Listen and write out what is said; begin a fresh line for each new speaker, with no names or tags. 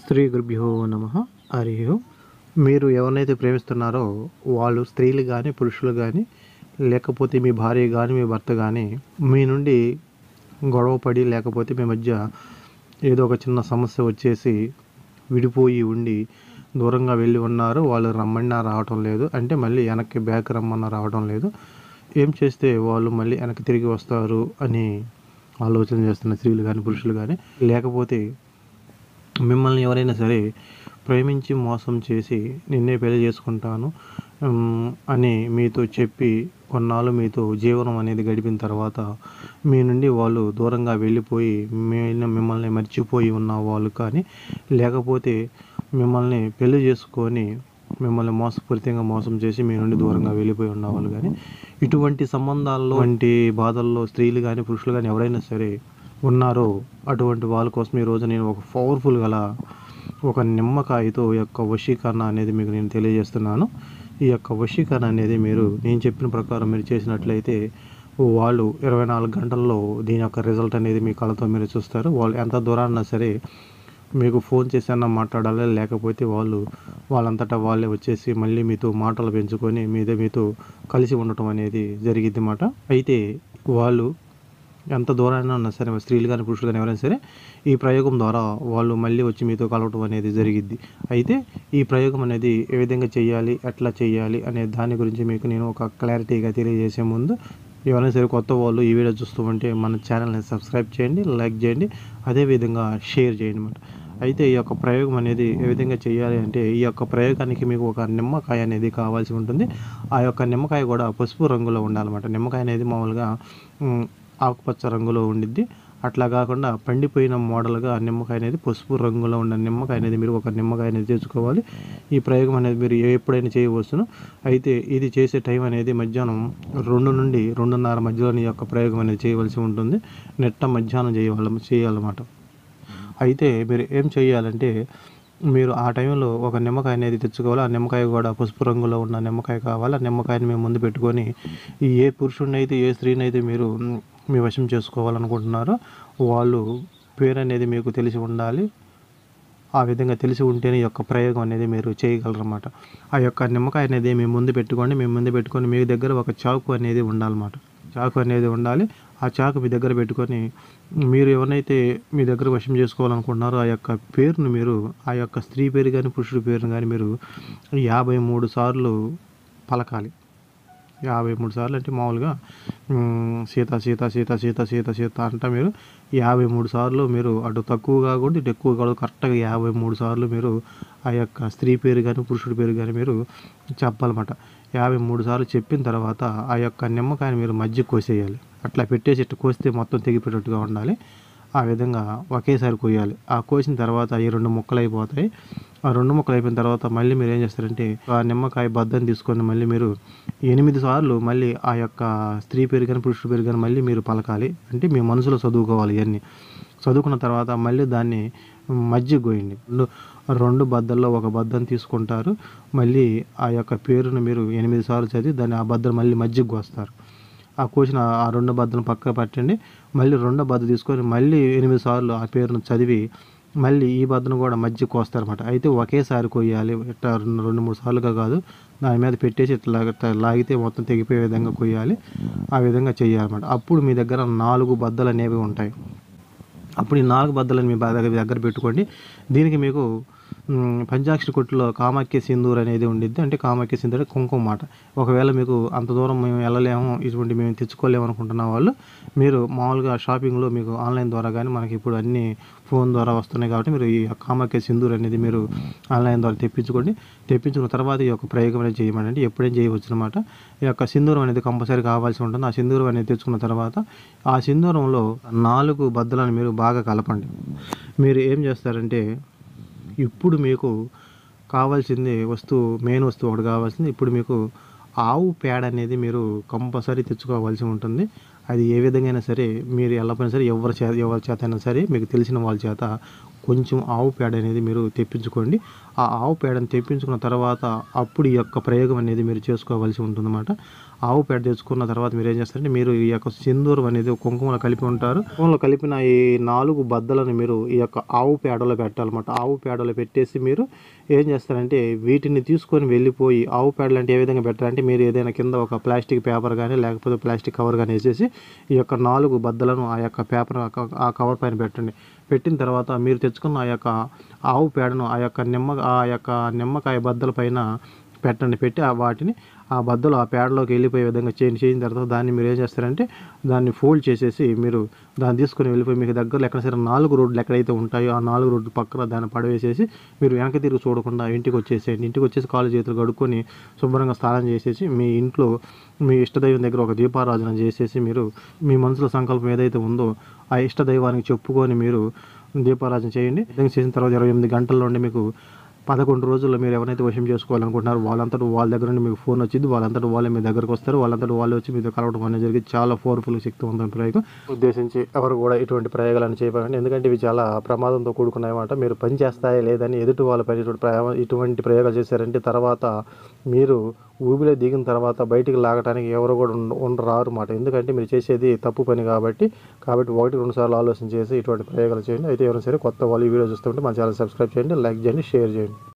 స్త్రీ గురుభ్యో నమ హరి ఓం. మీరు ఎవరినైతే ప్రేమిస్తున్నారో వాళ్ళు స్త్రీలు కానీ పురుషులు కానీ లేకపోతే మీ భార్య కానీ మీ భర్త కానీ మీ నుండి గొడవ పడి లేకపోతే మీ మధ్య ఏదో ఒక చిన్న సమస్య వచ్చేసి విడిపోయి ఉండి దూరంగా వెళ్ళి ఉన్నారు వాళ్ళు రమ్మన్నా రావటం లేదు అంటే మళ్ళీ వెనక్కి బ్యాక్ రమ్మన్నా రావటం లేదు ఏం చేస్తే వాళ్ళు మళ్ళీ వెనక్కి తిరిగి వస్తారు అని ఆలోచన చేస్తున్న స్త్రీలు కానీ పురుషులు కానీ లేకపోతే మిమ్మల్ని ఎవరైనా సరే ప్రేమించి మోసం చేసి నిన్నే పెళ్లి చేసుకుంటాను ఉమ్, అని మీతో చెప్పి కొన్నాళ్ళు మీతో జీవనం అనేది గడిపిన తర్వాత మీ నుండి వాళ్ళు దూరంగా వెళ్ళిపోయి మీ మిమ్మల్ని మర్చిపోయి ఉన్న వాళ్ళు కానీ లేకపోతే మిమ్మల్ని పెళ్లి చేసుకొని మిమ్మల్ని మోసపూరితంగా మోసం చేసి మీ నుండి దూరంగా వెళ్ళిపోయి ఉన్నవాళ్ళు కానీ ఇటువంటి సంబంధాల్లో వంటి బాధల్లో స్త్రీలు కానీ పురుషులు కానీ ఎవరైనా సరే ఉన్నారో అటువంటి వాళ్ళ కోసం ఈరోజు నేను ఒక పవర్ఫుల్ గల ఒక నిమ్మకాయతో ఈ యొక్క వశీకరణ అనేది మీకు నేను తెలియజేస్తున్నాను ఈ యొక్క వశీకరణ అనేది మీరు నేను చెప్పిన ప్రకారం మీరు చేసినట్లయితే వాళ్ళు ఇరవై నాలుగు గంటల్లో దీని యొక్క రిజల్ట్ అనేది మీ కళ్ళతో మీరు చూస్తారు వాళ్ళు ఎంత దూరాన్నా సరే మీకు ఫోన్ చేసి అన్న మాట్లాడాలి లేకపోతే వాళ్ళు వాళ్ళంతటా వాళ్ళే వచ్చేసి మళ్ళీ మీతో మాటలు పెంచుకొని మీదే మీతో కలిసి ఉండటం అనేది జరిగిద్ది మాట అయితే వాళ్ళు ఎంత దూరాన్ని ఉన్నా సరే స్త్రీలు కానీ పురుషులు కానీ ఎవరైనా సరే ఈ ప్రయోగం ద్వారా వాళ్ళు మళ్ళీ వచ్చి మీతో కలవటం అనేది జరిగిద్ది అయితే ఈ ప్రయోగం అనేది ఏ విధంగా చేయాలి ఎట్లా చేయాలి అనే దాని గురించి మీకు నేను ఒక క్లారిటీగా తెలియజేసే ముందు ఎవరైనా సరే కొత్త వాళ్ళు ఈ వీడియో చూస్తూ ఉంటే మన ఛానల్ని సబ్స్క్రైబ్ చేయండి లైక్ చేయండి అదేవిధంగా షేర్ చేయండి అన్నమాట అయితే ఈ యొక్క ప్రయోగం అనేది ఏ విధంగా చేయాలి అంటే ఈ యొక్క ప్రయోగానికి మీకు ఒక నిమ్మకాయ అనేది కావాల్సి ఉంటుంది ఆ యొక్క నిమ్మకాయ కూడా పసుపు రంగులో ఉండాలన్నమాట నిమ్మకాయ అనేది మామూలుగా మ్, ఆకుపచ్చ రంగులో ఉండిద్ది అట్లా కాకుండా పండిపోయిన మోడల్గా నిమ్మకాయ అనేది పసుపు రంగులో ఉన్న నిమ్మకాయ అనేది మీరు ఒక నిమ్మకాయ అనేది తెచ్చుకోవాలి ఈ ప్రయోగం అనేది మీరు ఎప్పుడైనా చేయవచ్చును అయితే ఇది చేసే టైం అనేది మధ్యాహ్నం రెండు నుండి రెండున్నర మధ్యలోని ఈ యొక్క ప్రయోగం అనేది చేయవలసి ఉంటుంది నెట్ట మధ్యాహ్నం చేయాలి చేయాలన్నమాట అయితే మీరు ఏం చేయాలంటే మీరు ఆ టైంలో ఒక నిమ్మకాయ అనేది తెచ్చుకోవాలి ఆ నిమ్మకాయ కూడా పసుపు రంగులో ఉన్న నిమ్మకాయ కావాలి ఆ నిమ్మకాయని మేము ముందు పెట్టుకొని ఈ ఏ పురుషుడిని అయితే ఏ స్త్రీని అయితే మీరు మ్, మీ వశం చేసుకోవాలనుకుంటున్నారో వాళ్ళు పేరు అనేది మీకు తెలిసి ఉండాలి ఆ విధంగా తెలిసి ఉంటేనే ఈ యొక్క ప్రయోగం అనేది మీరు చేయగలరన్నమాట ఆ యొక్క నిమ్మకాయ అనేది మీ ముందు పెట్టుకోండి మీ ముందు పెట్టుకొని మీ దగ్గర ఒక చాకు అనేది ఉండాలన్నమాట చాకు అనేది ఉండాలి ఆ చాకు మీ దగ్గర పెట్టుకొని మీరు ఎవరినైతే మీ దగ్గర వశం చేసుకోవాలనుకుంటున్నారో ఆ యొక్క పేరును మీరు ఆ యొక్క స్త్రీ పేరు కానీ పురుషుడి పేరును కానీ మీరు యాభై మూడు సార్లు పలకాలి యాభై మూడు సార్లు అంటే మామూలుగా మ్, సీత సీత సీత సీత సీత సీత అంట మీరు యాభై మూడు సార్లు మీరు అటు తక్కువ కాకూడదు ఇటు ఎక్కువ కాకూడదు కరెక్ట్గా యాభై మూడు సార్లు మీరు ఆ యొక్క స్త్రీ పేరు కానీ పురుషుడి పేరు కానీ మీరు చెప్పాలన్నమాట యాభై మూడు సార్లు చెప్పిన తర్వాత ఆ యొక్క నిమ్మకాయని మీరు మధ్య కోసేయాలి అట్లా పెట్టేసి ఇట్లా కోస్తే మొత్తం తెగిపోయేటట్టుగా ఉండాలి ఆ విధంగా ఒకేసారి కోయాలి ఆ కోసిన తర్వాత ఈ రెండు ముక్కలు అయిపోతాయి ఆ రెండు ముక్కలు అయిపోయిన తర్వాత మళ్ళీ మీరు ఏం చేస్తారంటే ఆ నిమ్మకాయ బద్దని తీసుకొని మళ్ళీ మీరు ఎనిమిది సార్లు మళ్ళీ ఆ యొక్క స్త్రీ పేరు కానీ పురుషుడి పేరు కానీ మళ్ళీ మీరు పలకాలి అంటే మీ మనసులో చదువుకోవాలి ఇవన్నీ చదువుకున్న తర్వాత మళ్ళీ దాన్ని మధ్య గోయండి రెండు రెండు బద్దల్లో ఒక బద్దను తీసుకుంటారు మళ్ళీ ఆ యొక్క పేరును మీరు ఎనిమిది సార్లు చదివి దాన్ని ఆ బద్దను మళ్ళీ మధ్యకు కోస్తారు ఆ కోసిన ఆ రెండు బద్దను పక్క పట్టండి మళ్ళీ రెండో బద్ద తీసుకొని మళ్ళీ ఎనిమిది సార్లు ఆ పేరును చదివి మళ్ళీ ఈ బద్దను కూడా మధ్య కోస్తారన్నమాట అయితే ఒకేసారి కొయ్యాలి ఇట్లా రెండు రెండు మూడు సార్లుగా కాదు దాని మీద పెట్టేసి ఇట్లా ఇట్లా లాగితే మొత్తం తెగిపోయే విధంగా కొయ్యాలి ఆ విధంగా చేయాలన్నమాట అప్పుడు మీ దగ్గర నాలుగు బద్దలు అనేవి ఉంటాయి అప్పుడు ఈ నాలుగు బద్దలను మీ దగ్గర దగ్గర పెట్టుకోండి దీనికి మీకు మ్, పంచాక్షరి కొట్టులో కామాఖ్య సింధూర్ అనేది ఉండిద్ది అంటే కామాఖ్య సింధూర్ అంటే కుంకుమ మాట ఒకవేళ మీకు అంత దూరం మేము వెళ్ళలేము ఇటువంటి మేము తెచ్చుకోలేము అనుకుంటున్న వాళ్ళు మీరు మామూలుగా షాపింగ్లో మీకు ఆన్లైన్ ద్వారా కానీ మనకి ఇప్పుడు అన్ని ఫోన్ ద్వారా వస్తున్నాయి కాబట్టి మీరు ఈ కామాఖ్య సింధూర్ అనేది మీరు ఆన్లైన్ ద్వారా తెప్పించుకోండి తెప్పించుకున్న తర్వాత ఈ యొక్క ప్రయోగం అనేది చేయమని అంటే ఎప్పుడైనా చేయవచ్చు అనమాట ఈ యొక్క సింధూరం అనేది కంపల్సరీ కావాల్సి ఉంటుంది ఆ సింధూరం అనేది తెచ్చుకున్న తర్వాత ఆ సింధూరంలో నాలుగు బద్దలను మీరు బాగా కలపండి మీరు ఏం చేస్తారంటే ఇప్పుడు మీకు కావాల్సింది వస్తువు మెయిన్ వస్తువు ఒకటి కావాల్సింది ఇప్పుడు మీకు ఆవు పేడ అనేది మీరు కంపల్సరీ తెచ్చుకోవాల్సి ఉంటుంది అది ఏ విధంగా అయినా సరే మీరు వెళ్ళకపోయినా సరే ఎవరి చేత ఎవరి చేత అయినా సరే మీకు తెలిసిన వాళ్ళ చేత కొంచెం ఆవు పేడ అనేది మీరు తెప్పించుకోండి ఆ ఆవు పేడను తెప్పించుకున్న తర్వాత అప్పుడు ఈ యొక్క ప్రయోగం అనేది మీరు చేసుకోవాల్సి ఉంటుందన్నమాట ఆవు పేడ తెచ్చుకున్న తర్వాత మీరు ఏం చేస్తారంటే మీరు ఈ యొక్క సింధూరం అనేది కుంకుమలో కలిపి ఉంటారు కుంకుమలో కలిపిన ఈ నాలుగు బద్దలను మీరు ఈ యొక్క ఆవు పేడలో పెట్టాలన్నమాట ఆవు పేడలో పెట్టేసి మీరు ఏం చేస్తారంటే వీటిని తీసుకొని వెళ్ళిపోయి ఆవు పేడలు అంటే ఏ విధంగా పెట్టాలంటే మీరు ఏదైనా కింద ఒక ప్లాస్టిక్ పేపర్ కానీ లేకపోతే ప్లాస్టిక్ కవర్ కానీ వేసేసి ఈ యొక్క నాలుగు బద్దలను ఆ యొక్క పేపర్ ఆ కవర్ పైన పెట్టండి పెట్టిన తర్వాత మీరు తెచ్చుకున్న ఆ యొక్క ఆవు పేడను ఆ యొక్క నిమ్మ ఆ యొక్క నిమ్మకాయ బద్దల పైన పెట్టండి పెట్టి ఆ వాటిని ఆ బద్దలు ఆ పేడలోకి వెళ్ళిపోయే విధంగా చేంజ్ చేసిన తర్వాత దాన్ని మీరు ఏం చేస్తారంటే దాన్ని ఫోల్డ్ చేసేసి మీరు దాన్ని తీసుకొని వెళ్ళిపోయి మీకు దగ్గరలో ఎక్కడ సరే నాలుగు రోడ్లు ఎక్కడైతే ఉంటాయో ఆ నాలుగు రోడ్లు పక్కన దాన్ని పడవేసేసి మీరు వెనక తిరిగి చూడకుండా ఇంటికి వచ్చేసేయండి ఇంటికి వచ్చేసి కాలు చేతులు కడుక్కొని శుభ్రంగా స్నానం చేసేసి మీ ఇంట్లో మీ ఇష్టదైవం దగ్గర ఒక దీపారాధన చేసేసి మీరు మీ మనసులో సంకల్పం ఏదైతే ఉందో ఆ ఇష్టదైవానికి చెప్పుకొని మీరు దీపారాధన చేయండి విధంగా చేసిన తర్వాత ఇరవై ఎనిమిది గంటల నుండి మీకు పదకొండు రోజుల్లో మీరు ఎవరైతే వశం చేసుకోవాలనుకుంటున్నారో వాళ్ళంతటా వాళ్ళ దగ్గర నుండి మీకు ఫోన్ వచ్చింది వాళ్ళంతటా వాళ్ళే మీ దగ్గరకు వస్తారు వాళ్ళంతటా వాళ్ళే వచ్చి మీతో కలవడం అనేది జరిగింది చాలా పవర్ఫుల్ శక్తివంతమైన ప్రయోగం ఉద్దేశించి ఎవరు కూడా ఇటువంటి ప్రయోగాలను చేయకండి ఎందుకంటే ఇవి చాలా ప్రమాదంతో కూడుకున్నాయన్నమాట మీరు పని చేస్తాయా లేదని ఎదుటి వాళ్ళ పని ఇటువంటి ప్రయా- ఇటువంటి ప్రయోగాలు చేశారంటే తర్వాత మీరు ఊబిలో దిగిన తర్వాత బయటికి లాగడానికి ఎవరు కూడా ఉండ- ఉండరారు మాట ఎందుకంటే మీరు చేసేది తప్పు పని కాబట్టి కాబట్టి ఒకటి రెండు సార్లు ఆలోచన చేసి ఇటువంటి ప్రయోగాలు చేయండి అయితే ఎవరైనా సరే కొత్త వాళ్ళు ఈ వీడియో చూస్తుంటే మన ఛానల్ సబ్స్క్రైబ్ చేయండి లైక్ చేయండి షేర్ చేయండి